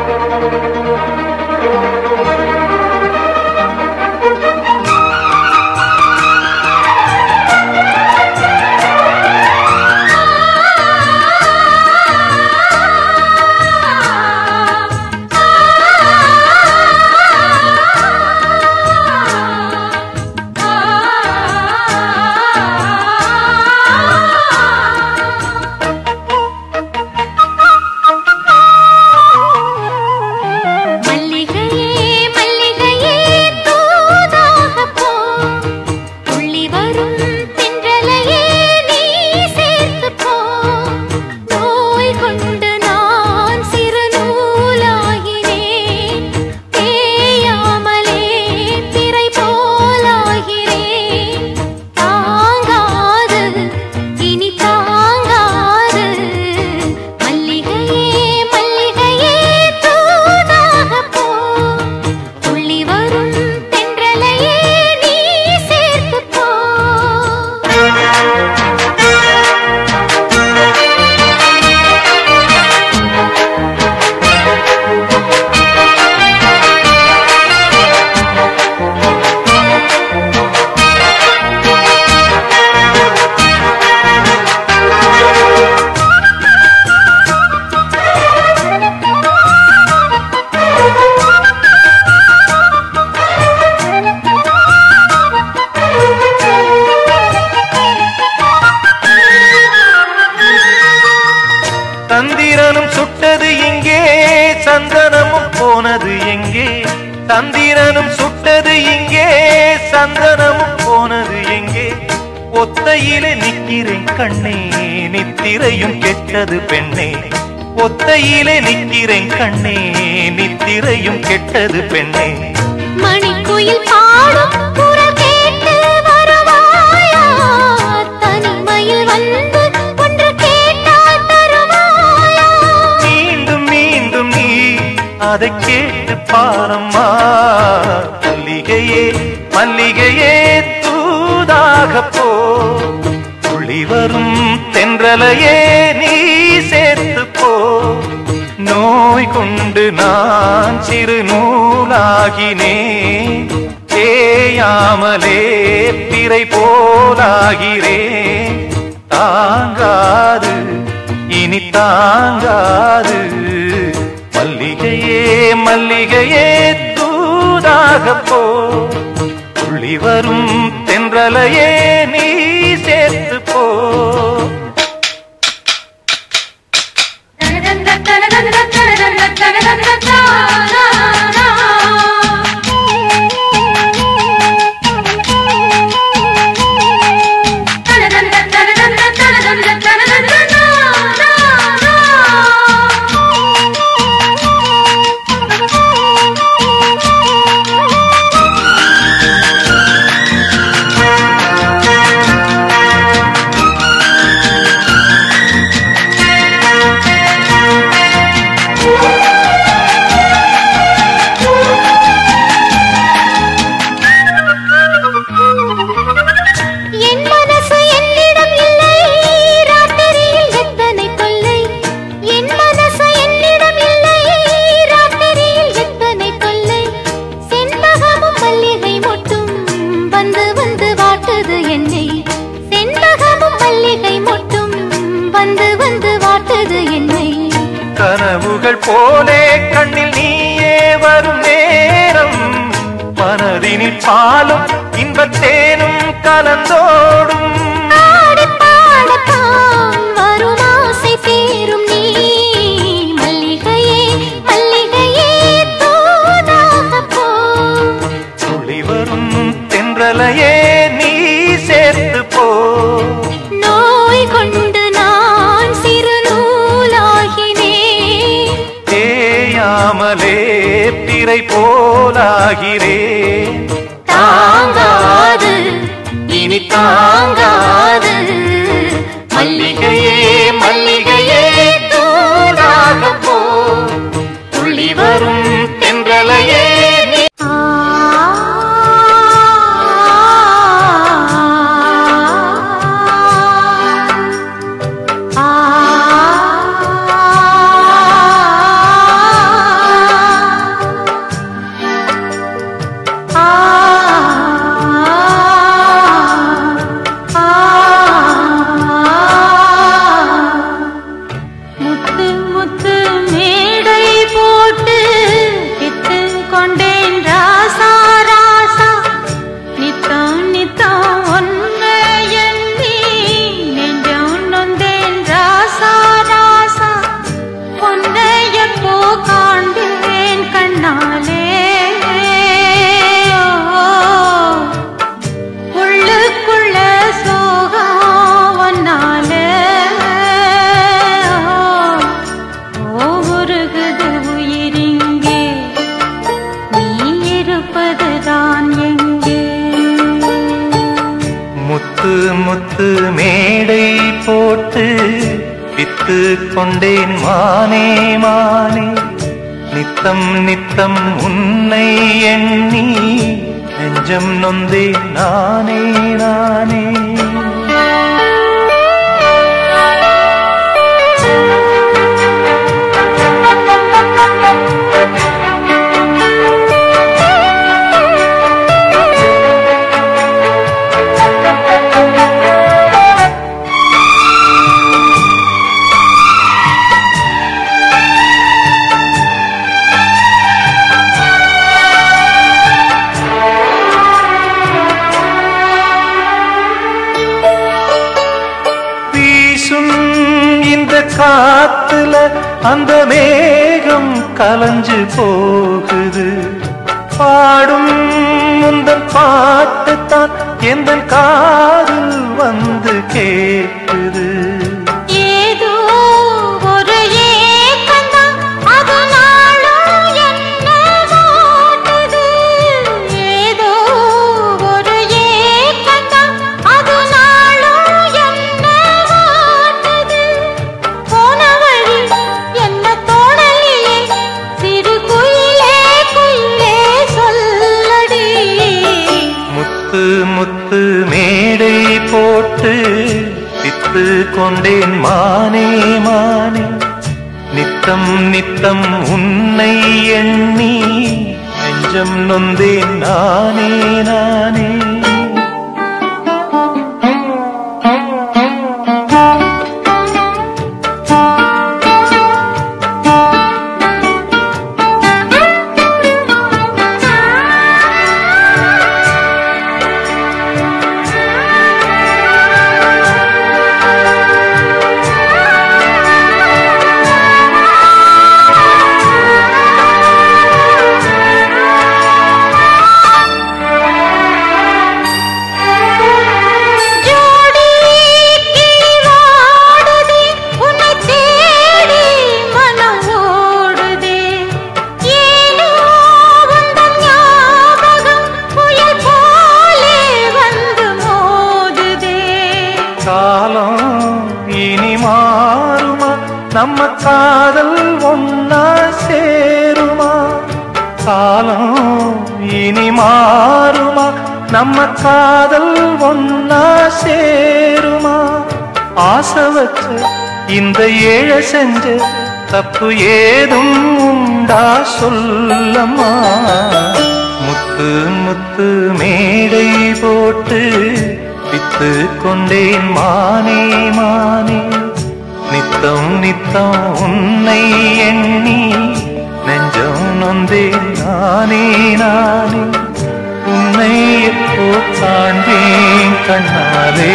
மல்லிகையே மல்லிகையே தூதாக போ துள்ளி வரும் தென்றலையே நீ சேர்த்து போ நோய் கொண்டு நான் சிறு நூலாகிறேன் தேயாமலே திரை போலாகிறேன் தாங்காது இனி தாங்காது மல்லிகையே மல்லிகையே தூதாக போ துள்ளி வரும் தென்றலையே நீ சேர்த்து போ தந்திரனும் சுட்டது எங்கே சந்தனமும் போனது எங்கே தந்திரனும் சுட்டது எங்கே சந்தனமும் போனது எங்கே ஒத்தையிலே நிக்கிறேன் கண்ணே நித்திரையும் கெட்டது பெண்ணே ஒத்தையிலே நிக்கிறேன் கண்ணே நித்திரையும் கெட்டது பெண்ணே மணிக்குயில் பாடும் குரல் கேட்டு வருவாயா தனிமையில் வந்து ஒன்று கேட்டால் தருவாயா மீண்டும் மீண்டும் நீ அதை கேட்டு பாரம்மா மல்லிகையே மல்லிகையே தூதாக போ துளி வரும் தென்றலையே நீ சேர்த்து போ நோய் கொண்டு நான் சிறு நூலாகினேன் தேயாமலே பிறை போலாகிறேன் தாங்காது இனி தாங்காது மல்லிகையே மல்லிகையே தூதாக போ துள்ளி வரும் தென்றலையே நீ சேர்த்து போ என் மனசு என்னிடம் இல்லை ராத்திரியில் எத்தனை தொல்லை என் மனசு என்னிடம் இல்லை ராத்திரியில் எத்தனை தொல்லை செண்பகமும் மல்லிகை மொட்டும் வந்து வந்து வாட்டுது என்னை செண்பகமும் மல்லிகை மொட்டும் வந்து வந்து வாட்டுது என்னை கனவுகள் போலே கண்ணில் நீயே வரும் நேரம் மனதினில் பாலும் இன்பத்தேனும் கலந்தோடும் ஆடிப் பாடத்தான் வரும் ஆசை தீரும் நீ மல்லிகையே மல்லிகையே தூதாக போ துளி வரும் தென்றலையே நீ சேர்த்து போ நோய் கொண்டு நான் சிறு நூலாகினேன் தேயாமலே பிறை போலாகிறேன் தாங்காது இனி தாங்காது மல்லிகையே மல்லிகையே தூதாக போ துள்ளி வரும் தென்றலையே நீ ஆ முத்து மேடை போட்டு வித்து கொண்டேன் மானே மானே நித்தம் நித்தம் உன்னை எண்ணி நெஞ்சம் நொந்தேன் நானே நானே வீசும் இந்த காத்துல அந்த மேகம் கலைஞ்சு போகுது பாடும் முந்தன் பாட்டு தான் எந்த காதில் வந்து கேட்குது ஏதோ ஒரு ஏக்கம்தான் அது நாளும் என்ன வாட்டுது ஏதோ ஒரு ஏக்கம்தான் அது நாளும் என்ன வாட்டுது போன வழி என்ன தோணலியே சிறு குயிலே குயிலே சொல்லடி முத்து முத்து மேடை போட்டு வித்து கொண்டேன் மானே மானே நித்தம் நித்தம் உன்னை எண்ணி நெஞ்சம் நொந்தேன் நானே நானே ஜோடி கிளிவாடுதே உன்னை தேடி மனம் ஓடுதே ஏனோ உந்தன் ஞாபகம் புயல் போலே வந்து மோதுதே காலம் இனி மாறுமா நம்ம காதல் ஒன்னா சேருமா காலம் இனி மாறுமா நம்ம காதல் ஒன்னா சேருமா ஆசை வச்ச இந்த ஏழை செஞ்ச தப்பு ஏதும் உண்டா சொல்லம்மா முத்து முத்து மேடை போட்டு வித்து கொண்டேன் மானே மானே நித்தம் நித்தம் உன்னை எண்ணி நெஞ்சம் நொந்தேன் நானே நானே உன்னை எப்போ காண்பேன் கண்ணாலே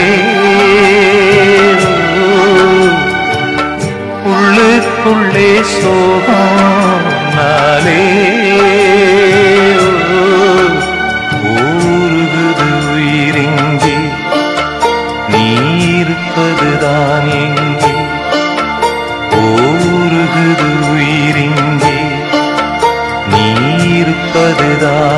உள்ளுக்குள்ளே சோகம் நாளே ஊருகுது உயிரிங்கே நீ இருப்பதுதான் எங்கே ஊருகுது உயிரிங்கே நீ இருப்பதுதான்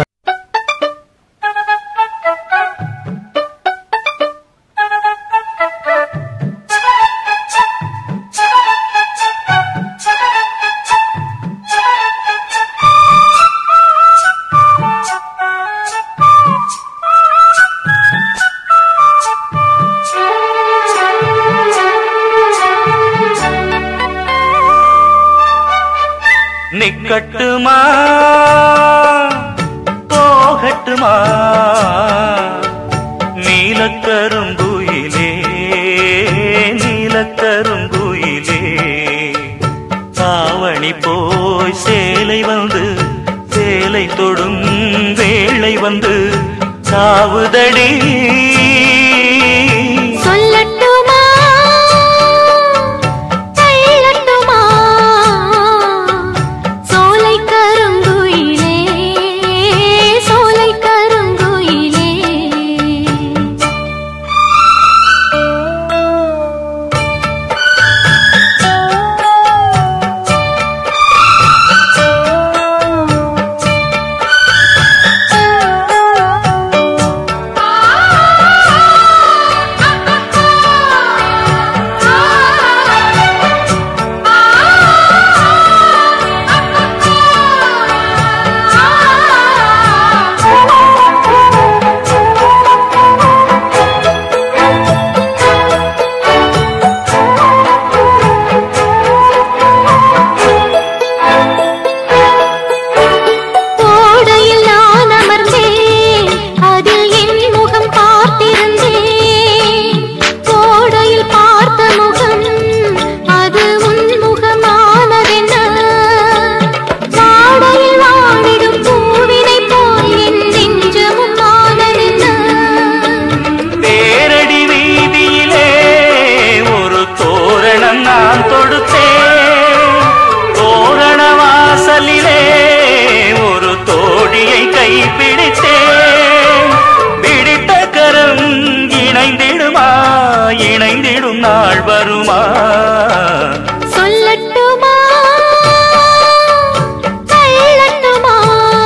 நிக்கட்டுமா போகட்டுமா நீலக்கருங்குயிலே நீலக்கருங்குயிலே தாவணி போய் சேலை வந்து சேலை தொடும் வேளை வந்து சாவுதடி சொல்லட்டுமா தள்ளட்டுமா சோலை கருங்குயிலே சோலை கருங்குயிலே கை பிடித்தேன் பிடித்த கரம் இணைந்திடுமா இணைந்திடும் நாள் வருமா சொல்லட்டுமா சொல்லட்டுமா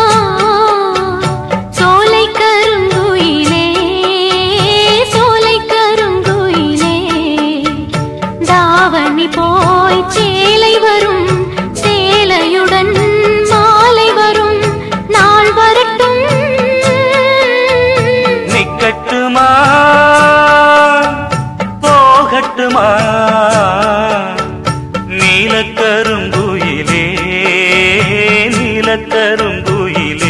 சோலை கருங்குயிலே சோலை கருங்குயிலே தாவணி போய் சேலை வரும் சேலையுடன் மாலை வரும் நாள் வரட்டும் நிக்கட்டுமா போகட்டுமா நீலக்கருங்குயிலே நீலக்கருங்குயிலே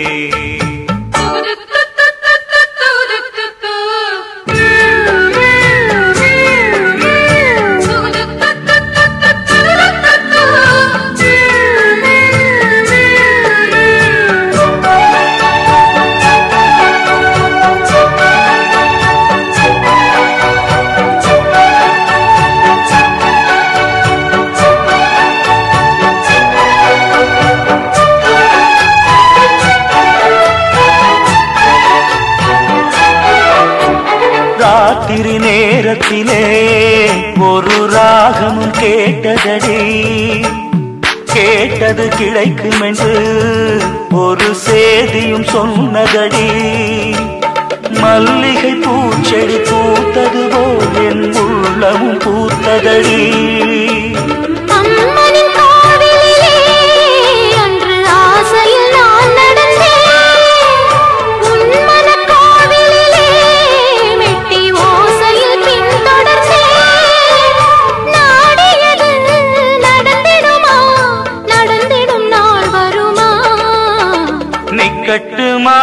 ராத்திரி நேரத்திலே ஒரு ராகமும் கேட்டதடி கேட்டது கிடைக்கும் என்று ஒரு சேதியும் சொன்னதடி மல்லிகை பூச்செடி பூத்தது போல் என் உள்ளமும் பூத்ததடி அம்மனின் கோவிலிலே அன்று ஆசையில் நான் நடந்தேன் உன் மனக் கோவிலிலே மெட்டி ஓசையில் பின்தொடர்ந்தேன் நாடியது நடந்திடுமா நடந்திடும் நாள் வருமா நிக்கட்டுமா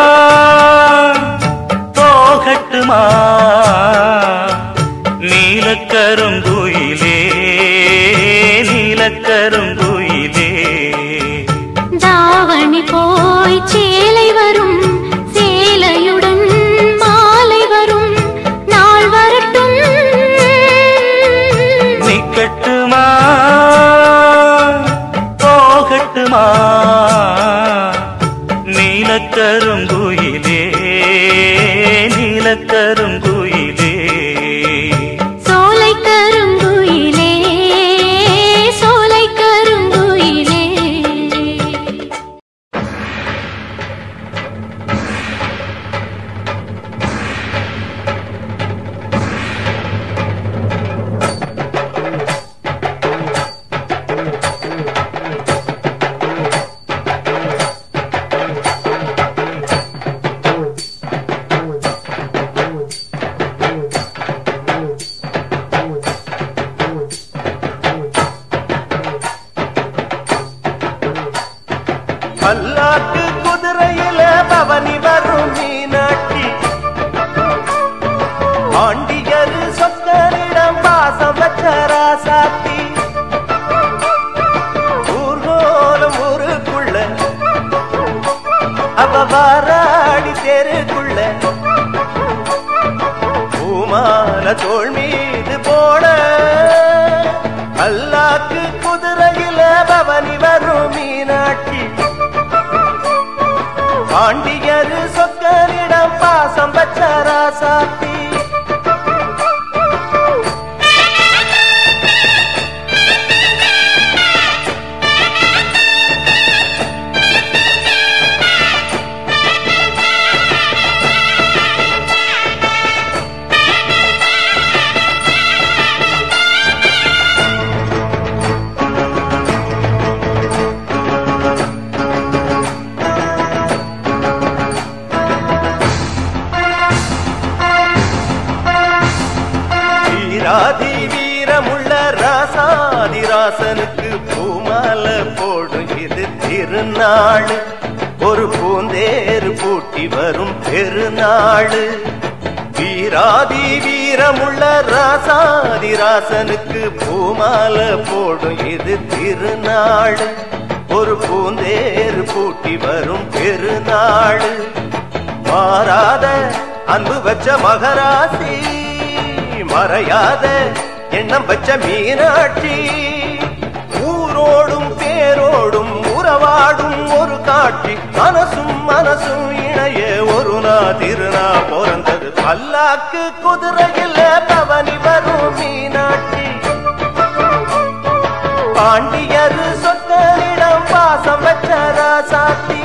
போகட்டுமா நீலக்கருங்குயிலே நீலக்கருங்குயிலே தாவணி போய் சேலை வரும் சேலையுடன் மாலை வரும் நாள் வரட்டும் நிக்கட்டுமா போகட்டுமா நீலக்கருங்குயிலே நீலக்கருங்குயிலே சோலை கருங்குயிலே சோலை கருங்குயிலே பல்லாக்கு குதிரையில பவனி வரும் மீனாட்சி ஆண்டியரு சொக்கரிடம் பாசம் வச்ச ராசாத்தி ஊர்கோலம் ஊருக்குள்ள அவ வாராடி தெருக்குள்ள பூமால தோள் மீது போட பல்லாக்கு குதிரையில பவனி வரும் மீனாட்சி பாண்டியரு சொக்கரிடம் பாசம் வச்ச ராசாத்தி வீராதி வீரமுள்ள ராசாதிராசனுக்கு பூமால போடும் இது திருநாள் ஒரு பூந்தேறு பூட்டி வரும் பெருநாள் வீராதி வீரமுள்ள ராசாதிராசனுக்கு பூமால போடும் இது திருநாள் ஒரு பூந்தேறு பூட்டி வரும் பெருநாள் மாறாத அன்பு வச்ச மகராசி மறையாத எண்ணம் வச்ச மீனாட்சி ஊரோடும் பேரோடும் உறவாடும் ஒரு காட்சி மனசும் மன மனசும் இணைய ஒரு நா திருநா பிறந்தது பல்லாக்கு குதிரையில் பவனி வரும் மீனாட்சி பாண்டியர் சொத்தனிடம் பாசம் வச்ச ராசாத்தி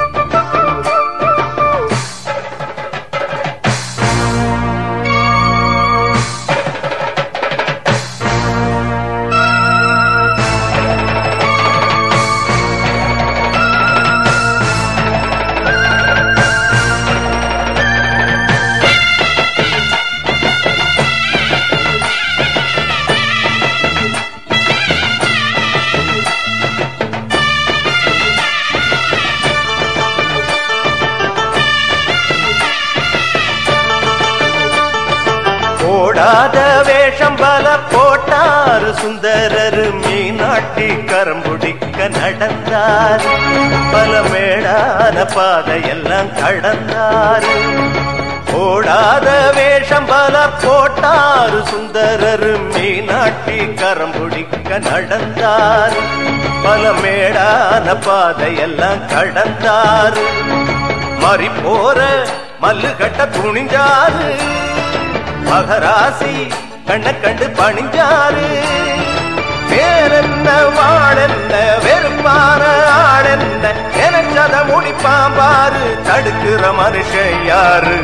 போடாத வேஷம் பல போட்டாரு சுந்தரர் மீனாட்டி கரம்புடிக்க நடந்தார் பல மேடான பாதையெல்லாம் கடந்தார் போடாத வேஷம் பல போட்டாரு சுந்தரர் மீனாட்டி கரம்புடிக்க நடந்தார் பல மேடான பாதையெல்லாம் கடந்தார் மறி போற மல்லு கட்ட துணிஞ்சாரு மகராசி கண்ண கண்டு பணிஞ்சாரு வேறென்ன வாழென்ன வெறுப்பான ஆளென்ன எனச்சத முடிப்பாம்பாரு தடுக்கிற மனுஷன் யாரு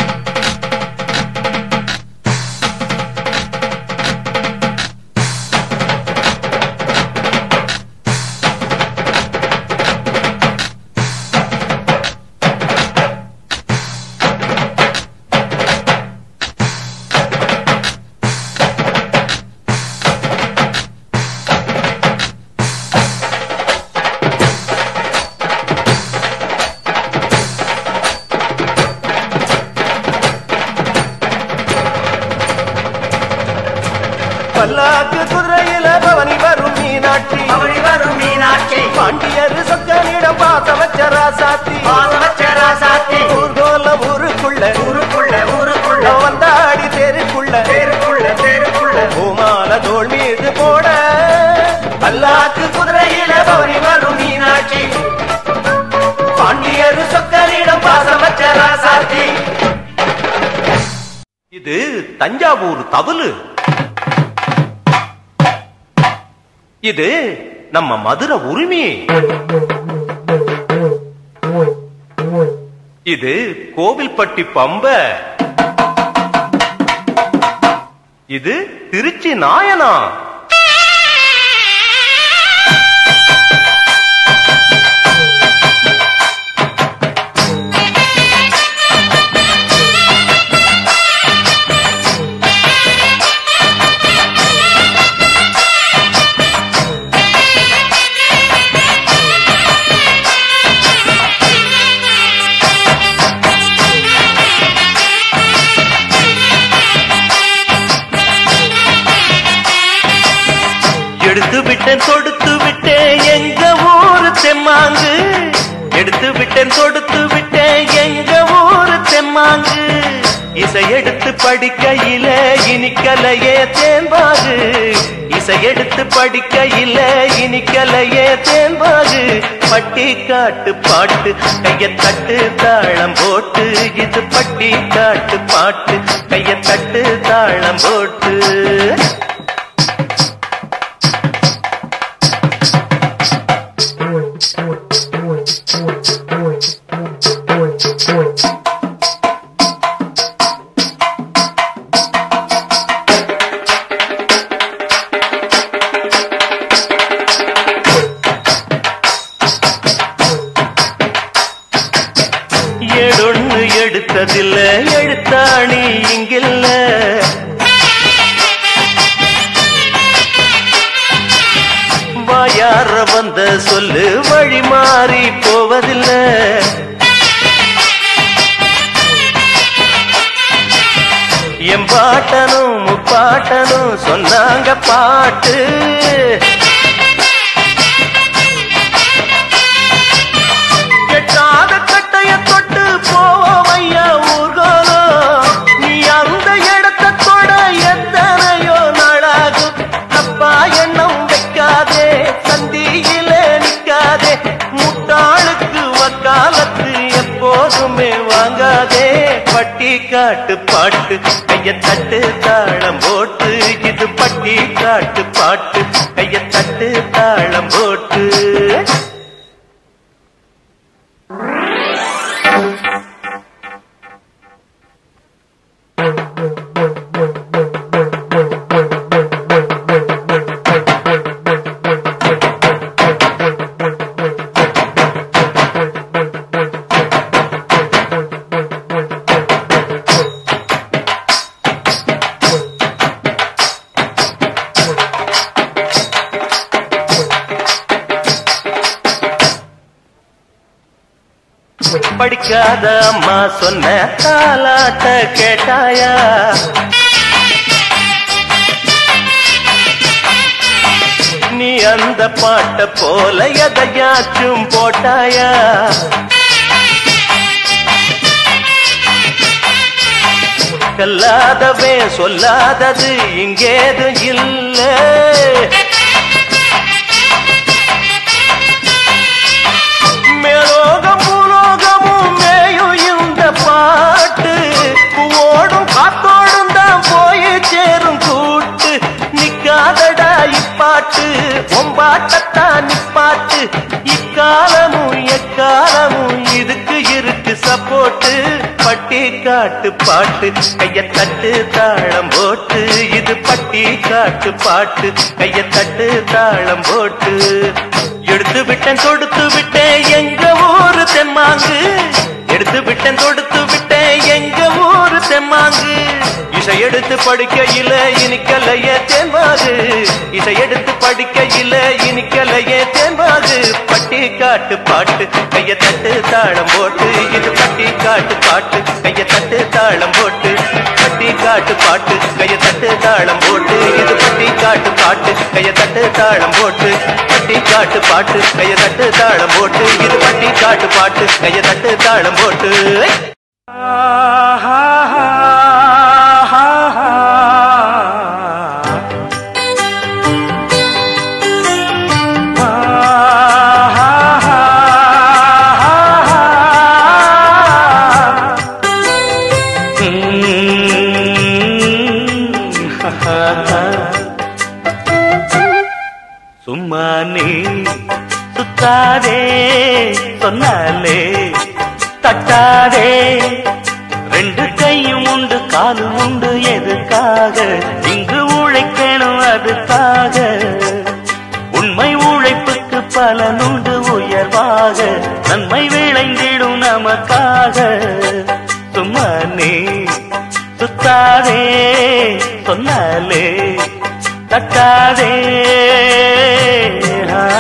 பல்லாக்கு குதிரையில பவனி வரும் மீனாட்சி அவளி வரும் மீனாட்சி பாண்டியர் சொக்கனிடம் பாச வச்ச ராசாத்தி பாசவச்சராசாத்தி ஊர்கோல ஊருக்குள்ள ஊருக்குள்ள ஊருக்குள்ள வந்தாடி தெருக்குள்ள தேருக்குள்ள தேருக்குள்ள பூமால தோல் மீது போட பல்லாக்கு குதிரையில பவனி வரும் மீனாட்சி பாண்டியரு சொக்கரிடம் பாசவச்சராசாத்தி இது தஞ்சாவூர் தவுலு இது நம்ம மதுரை உரிமை இது கோவில்பட்டி பம்ப இது திருச்சி நாயனா எடுத்து விட்டேன் கொடுத்து விட்டேன் எங்க ஊரு தெம்மாங்கு எடுத்து விட்டேன் கொடுத்து விட்டேன் எங்க ஊரு தெம்மாங்கு இசை எடுத்து படிக்கையில இனிக்கலையே தேன்பாகு இசை எடுத்து படிக்கையில இனிக்கலையே தேன்பாகு பட்டி காட்டு பாட்டு கைய தட்டு தாளம் போட்டு இது பட்டி காட்டு பாட்டு கைய தட்டு தாளம் போட்டு ஏடொன்னு எடுத்ததில்ல எழுத்தாணி இங்கில்ல வாயார வந்த சொல்லு வழி மாறி போவதில்லை என் பாட்டனும் முப்பாட்டனும் சொன்னாங்க பாட்டு கெட்டாத கட்டைய தொட்டு போவோம் ஐயா ஊர்கோலோ நீ அந்த இடத்தை தொட எத்தனையோ நாளாகும் தப்பா எண்ணம் வைக்காதே சந்தியிலே நிக்காதே முட்டாளுக்கு வக்காலத்து எப்போ பட்டி காட்டு பாட்டு கைய தட்டு தாளம் போட்டு இது பட்டி காட்டு பாட்டு கைய தட்டு தாளம் போட்டு படிக்காத அம்மா சொன்ன தாலாட்ட கேட்டாயா நீ அந்த பாட்ட போல எதையாச்சும் போட்டாயா கல்லாதவே சொல்லாதது இங்கேது இல்லை மேலோகம் பூலோகமும் மேயும் இந்த பாட்டு பூவோடும் காத்தோடும் தான் போய் சேரும் கூட்டு நிக்காதடா இப்பாட்டு ஒம்பாட்டத்தான் நிப்பாட்டு இக்காலமும் எக்காலமும் இதுக்கு இருக்கு சப்போட்டு பட்டி காட்டு பாட்டு கைய தட்டு தாளம் போட்டு இது பட்டி காட்டு பாட்டு கைய தட்டு தாளம் போட்டு எடுத்து விட்டேன் கொடுத்து விட்டேன் எங்க ஊரு தெம்மாங்கு எடுத்து விட்டேன் கொடுத்து விட்டேன் எங்க ஊரு தெம்மாங்கு இசை எடுத்து படிக்கையில இனிக்கலையே தேன்பாகு இசை எடுத்து படிக்கையில இனிக்கலையே தேன்பாகு பட்டி காட்டு பாட்டு கைய தட்டு தாளம் போட்டு இது பட்டி காட்டு பாட்டு கைய தட்டு தாளம் போட்டு பட்டி காட்டு பாட்டு கைய தட்டு தாளம் போட்டு இது பட்டி காட்டு பாட்டு கைய தட்டு தாளம் போட்டு பட்டி காட்டு பாட்டு கைய தட்டு தாளம் போட்டு இது பட்டி காட்டு பாட்டு கைய தட்டு தாளம் போட்டு சும்மா நீ சுத்தாதே சொன்னாலே தட்டாதே ரெண்டு கையும் உண்டு காலும் உண்டு எதுக்காக இங்கு உழைக்கணும் அதுக்காக உண்மை உழைப்புக்கு பலனுண்டு உயர்வாக நன்மை விளைந்திடும் நமக்காக சும்மா நீ சுத்தாதே சொன்னாலே தட்டாதே ஆ.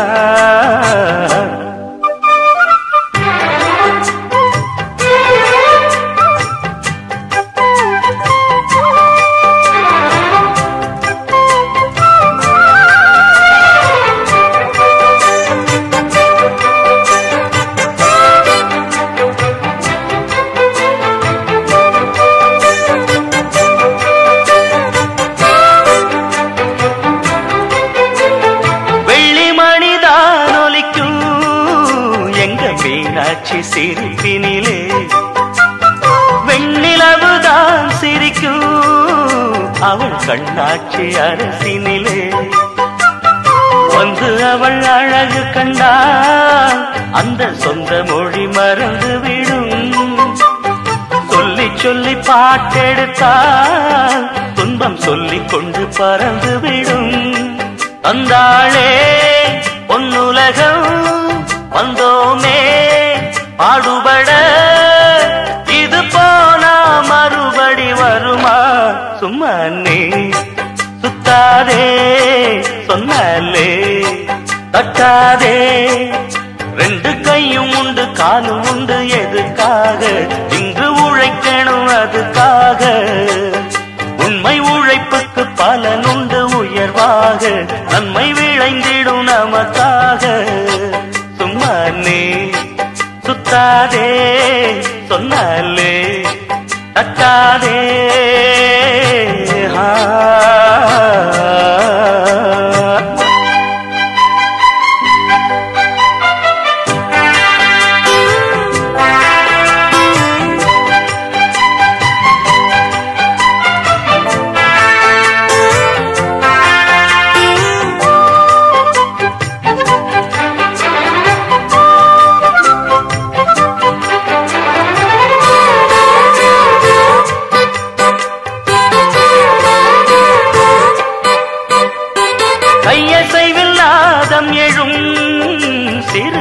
வெள்ளி மணிதான் ஒலிக்கும் எங்க மீனாட்சி சிரிப்பினிலே வெண்ணிலவுதான் சிரிக்கும் அவள் கண்ணாட்சி அரசினிலே வந்து அவள் அழகு கண்டால் அந்த சொந்த மொழி மறந்து விடும் சொல்லி சொல்லி பாட்டெடுத்தால் துன்பம் சொல்லிக் கொண்டு பறந்து விடும் தந்தாளே பொன்னுலகம் வந்தோமே பாடுபட இது போனா மறுபடி வருமா சும்மா நீ சுத்தாதே சொன்னாலே தட்டாதே ரெண்டு கையும் உண்டு காலும் உண்டு எதுக்காக இங்கு உழைக்கணும் அதுக்காக உண்மை உழைப்புக்கு பலனுண்டு உயர்வாக நன்மை விளைந்திடும் நமக்காக சும்மா நீ சுத்தாதே சொன்னாலே தட்டாதே ஆ.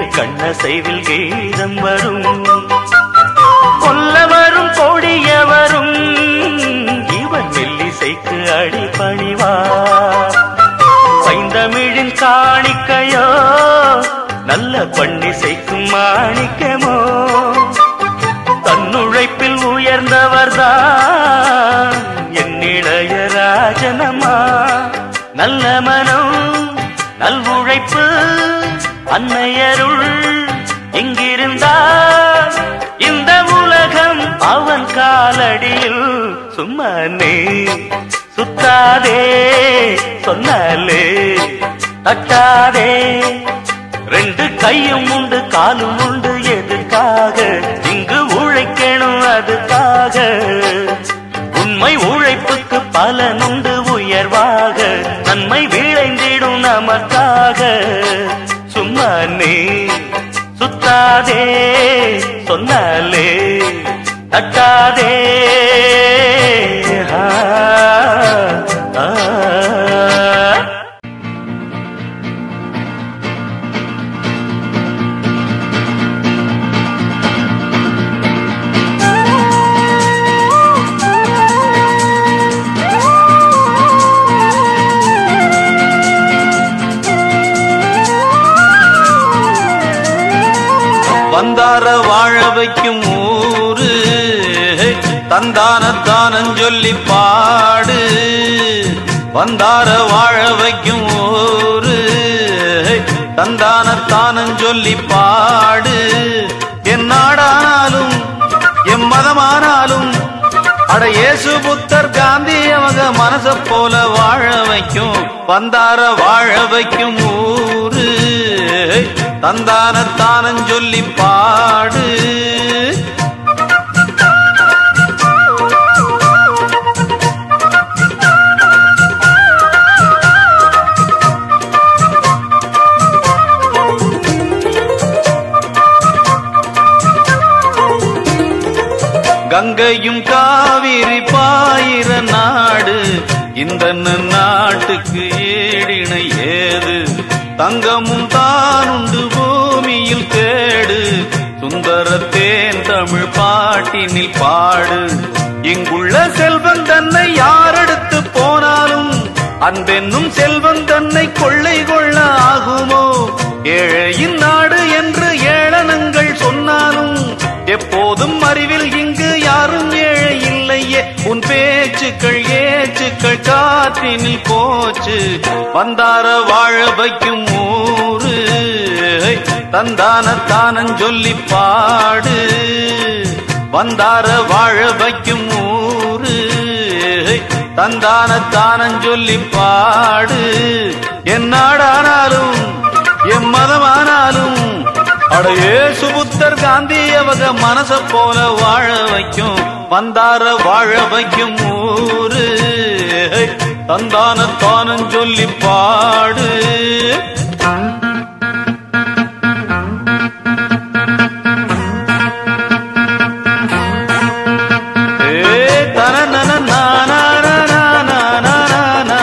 கண்ணசைவில் கீதம் வரும் கொல்ல வரும் கொடிய வரும் இவன் மெல்லிசைக்கு அடிபணிவார் பைந்தமிழின் காணிக்கையோ நல்ல பண்ணிசைக்கும் மாணிக்கமோ தன்னுழைப்பில் உயர்ந்தவர்தான் என் இளையராஜனம்மா நல்ல மனம் நல்வுழைப்பு அன்னையருள் எங்கிருந்தால் இந்த உலகம் அவன் காலடியில் சும்மா நீ சுத்தாதே சொன்னாலே தட்டாதே ரெண்டு கையும் உண்டு காலும் உண்டு எதுக்காக இங்கு உழைக்கணும் அதுக்காக உண்மை உழைப்புக்கு பலனுண்டு உயர்வாக நன்மை விளைந்திடும் நமக்காக சும்மா நீ சுத்தாதே சொன்னாலே தட்டாதே ஆ, ஆ. வந்தார வாழ வைக்கும் ஊரு தந்தானத்தானன் சொல்லி பாடு வந்தார வாழ வைக்கும் ஊரு தந்தானத்தானன் சொல்லி பாடு என் நாடானாலும் எம் மதமானாலும் அட இயேசு புத்தர் காந்தி அவங்க மனச போல வாழ வைக்கும் வந்தார வாழ வைக்கும் ஊரு தந்தானத்தானன் சொல்லி பாடு கங்கையும் காவிரி பாயிர நாடு இந்த நாட்டுக்கு ஏடிணை ஏது தங்கமும் தானுண்டு பூமியில் தேடு சுந்தரத்தேன் தமிழ் பாட்டினில் பாடு இங்குள்ள செல்வன் தன்னை யாரெடுத்து போனாலும் அன்பென்னும் செல்வன் தன்னை கொள்ளை கொள்ள ஆகுமோ ஏழையின் நாடு என்று ஏளனங்கள் சொன்னாலும் எப்போதும் அறிவில் இங்கு யாரும் ஏழை இல்லையே உன் பேச்சுக்கள் ஏச்சுக்கள் காற்றினில் போச்சு வந்தார வாழ வைக்கும் ஊரு தந்தான தானன் சொல்லி பாடு வந்தார வாழ வைக்கும் ஊரு தந்தான தானன் சொல்லி பாடு என் நாடானாலும் எம் மதமானாலும் அடையே சுபுத்தர் காந்தி அவங்க மனச போல வாழ வைக்கும் வந்தார வாழ வைக்கும் ஊரு தந்தான தானம் சொல்லி பாடு ஏ தனனன நானானானானானானா.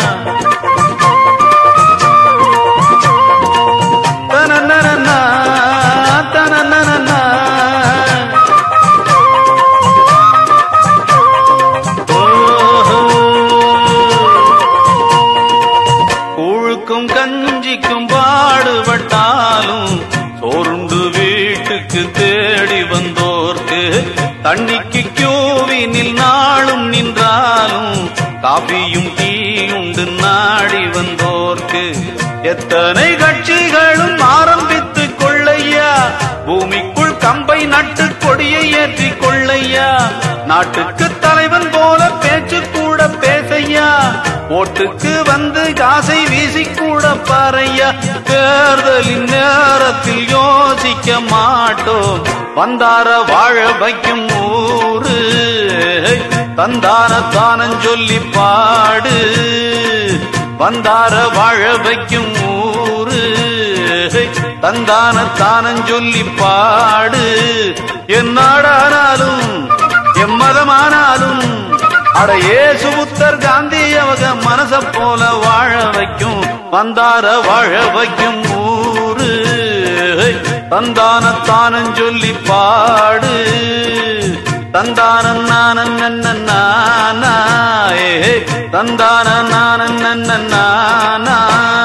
தனனனனா, தனனனனா. ஓஹோ. கூழுக்கும் கஞ்சிக்கும் பாடுபட்டாலும் சோறுண்டு வீட்டுக்கு தேடி வந்தோர்க்கு தண்ணிக்கு கியூவினில் நாளும் நின்றாலும் காபியும் டீயுண்டு நாடி வந்தோர்க்கு எத்தனை கட்சிகளும் ஆரம்பித்து கொள்ளையா பூமிக்குள் கம்பை நட்டு கொடியை ஏற்றி கொள்ளையா நாட்டுக்கு தலைவன் போல பேச்சு கூட பேசையா ஓட்டுக்கு வந்து காசை வீசி கூட பாறையா தேர்தலின் நேரத்தில் யோசிக்க மாட்டோம் வந்தார வாழ வைக்கும் ஊரு தந்தான தானம் சொல்லி பாடு வந்தார வாழ வைக்கும் ஊரு தந்தான தானம் சொல்லி பாடு என் நாடானாலும் எம் மதமானாலும் அட ஏசுபுத்தர் காந்தி அவங்க மனச போல வாழ வைக்கும் வந்தார வாழ வைக்கும் ஊரு தந்தான தானன் சொல்லி பாடு தந்தான நானன் நானா ஏ தந்தான நானன் நானா